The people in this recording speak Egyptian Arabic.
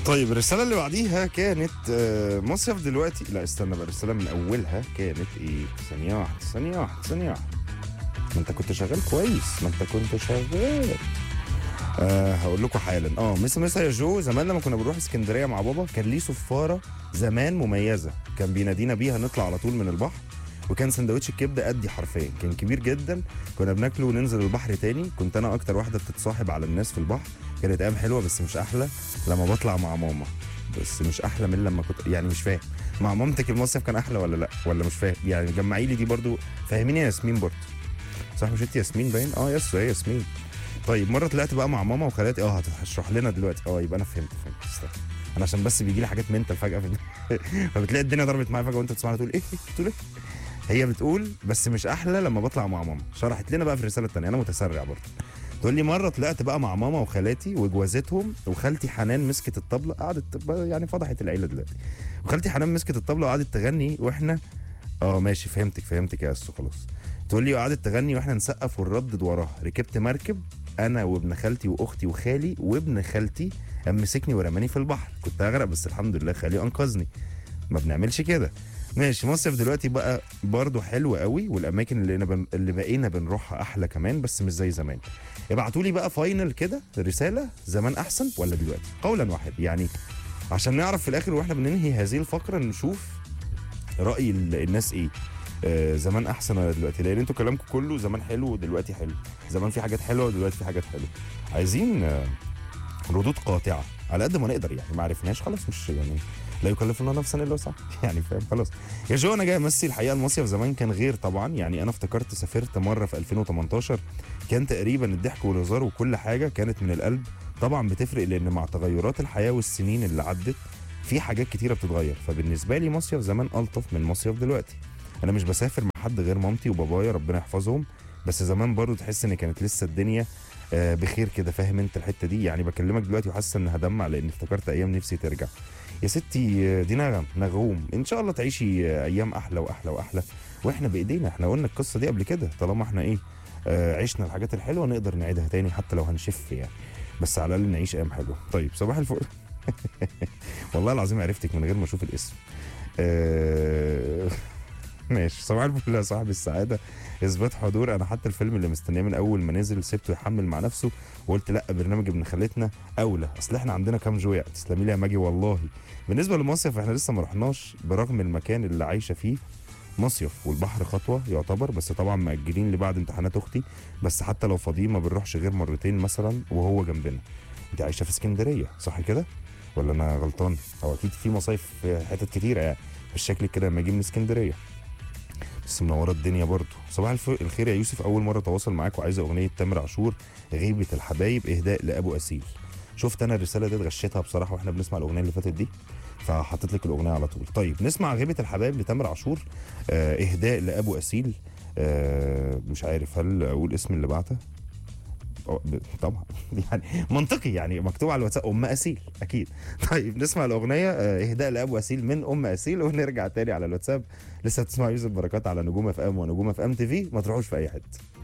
طيب الرسالة اللي بعديها كانت آه، مصيف دلوقتي لا استنى بقى الرسالة من أولها كانت إيه؟ ثانية واحدة ثانية واحدة ثانية واحدة ما أنت كنت شغال كويس ما أنت كنت شغال أه هقول لكم حالا اه مسا مسا يا جو زمان لما كنا بنروح اسكندريه مع بابا كان ليه صفاره زمان مميزه كان بينادينا بيها نطلع على طول من البحر وكان سندوتش الكبده قدي حرفيا كان كبير جدا كنا بناكله وننزل البحر تاني كنت انا اكتر واحده بتتصاحب على الناس في البحر كانت ايام حلوه بس مش احلى لما بطلع مع ماما بس مش احلى من لما كنت يعني مش فاهم مع مامتك المصيف كان احلى ولا لا ولا مش فاهم يعني جمعي لي دي برضو فاهميني يا ياسمين برضو صح مش انت ياسمين باين اه يس هي ياسمين طيب مره طلعت بقى مع ماما وخالاتي اه هتشرح لنا دلوقتي اه يبقى انا فهمت فهمت استنى انا عشان بس بيجي لي حاجات منتال فجاه في فبتلاقي الدنيا ضربت معايا فجاه وانت تسمعها تقول ايه تقول ايه هي بتقول بس مش احلى لما بطلع مع ماما شرحت لنا بقى في الرساله الثانيه انا متسرع برضه تقول لي مره طلعت بقى مع ماما وخالاتي وجوازتهم وخالتي حنان مسكت الطبله قعدت بقى يعني فضحت العيله دلوقتي وخالتي حنان مسكت الطبله وقعدت تغني واحنا اه ماشي فهمتك فهمتك يا اسو خلاص تقول لي وقعدت تغني واحنا نسقف ونردد وراها ركبت مركب انا وابن خالتي واختي وخالي وابن خالتي قام مسكني ورماني في البحر كنت هغرق بس الحمد لله خالي انقذني ما بنعملش كده ماشي مصيف دلوقتي بقى برضه حلو قوي والاماكن اللي بن... اللي بقينا بنروحها احلى كمان بس مش زي زمان ابعتوا لي بقى فاينل كده رساله زمان احسن ولا دلوقتي قولا واحد يعني عشان نعرف في الاخر واحنا بننهي هذه الفقره نشوف راي ال- الناس ايه آه زمان احسن ولا دلوقتي لان انتوا كلامكم كله زمان حلو ودلوقتي حلو زمان في حاجات حلوه ودلوقتي في حاجات حلوه عايزين آه ردود قاطعه على قد ما نقدر يعني ما عرفناش خلاص مش يعني لا يكلف الله نفسا الا وسعها يعني فاهم خلاص يا جو انا جاي امثل الحقيقه المصيف زمان كان غير طبعا يعني انا افتكرت سافرت مره في 2018 كان تقريبا الضحك والهزار وكل حاجه كانت من القلب طبعا بتفرق لان مع تغيرات الحياه والسنين اللي عدت في حاجات كتيره بتتغير فبالنسبه لي مصيف زمان الطف من مصيف دلوقتي انا مش بسافر مع حد غير مامتي وبابايا ربنا يحفظهم بس زمان برضو تحس ان كانت لسه الدنيا آه، بخير كده فاهم انت الحته دي يعني بكلمك دلوقتي وحاسس ان هدمع لان افتكرت ايام نفسي ترجع يا ستي آه، دي نغم نغوم ان شاء الله تعيشي آه، ايام احلى واحلى واحلى واحنا بايدينا احنا قلنا القصه دي قبل كده طالما احنا ايه آه، عشنا الحاجات الحلوه نقدر نعيدها تاني حتى لو هنشف يعني بس على الاقل نعيش ايام حلوه طيب صباح الفل والله العظيم عرفتك من غير ما اشوف الاسم آه، ماشي صباح الفل يا صاحبي السعاده اثبات حضور انا حتى الفيلم اللي مستنيه من اول ما نزل سبته يحمل مع نفسه وقلت لا برنامج ابن خالتنا اولى اصل احنا عندنا كام جوع تسلمي لي يا ماجي والله بالنسبه للمصيف احنا لسه ما رحناش برغم المكان اللي عايشه فيه مصيف والبحر خطوه يعتبر بس طبعا مأجلين لبعد امتحانات اختي بس حتى لو فاضيين ما بنروحش غير مرتين مثلا وهو جنبنا انت عايشه في اسكندريه صح كده ولا انا غلطان او اكيد في مصايف في حتت كتيره يعني مش شكلك كده لما اجي من اسكندريه بس منوره الدنيا برضو صباح الف- الخير يا يوسف اول مره اتواصل معاك وعايز اغنيه تامر عاشور غيبه الحبايب اهداء لابو اسيل شفت انا الرساله دي اتغشيتها بصراحه واحنا بنسمع الاغنيه اللي فاتت دي فحطيت لك الاغنيه على طول طيب نسمع غيبه الحبايب لتامر عاشور آه اهداء لابو اسيل آه مش عارف هل اقول اسم اللي بعته أه، ب- طبعا يعني منطقي يعني مكتوب على الواتساب ام اسيل اكيد طيب نسمع الاغنيه آه، اهداء لابو اسيل من ام اسيل ونرجع تاني على الواتساب لسه هتسمع يوسف بركات على نجوم اف ام ونجوم اف ام تي في ما تروحوش في اي حته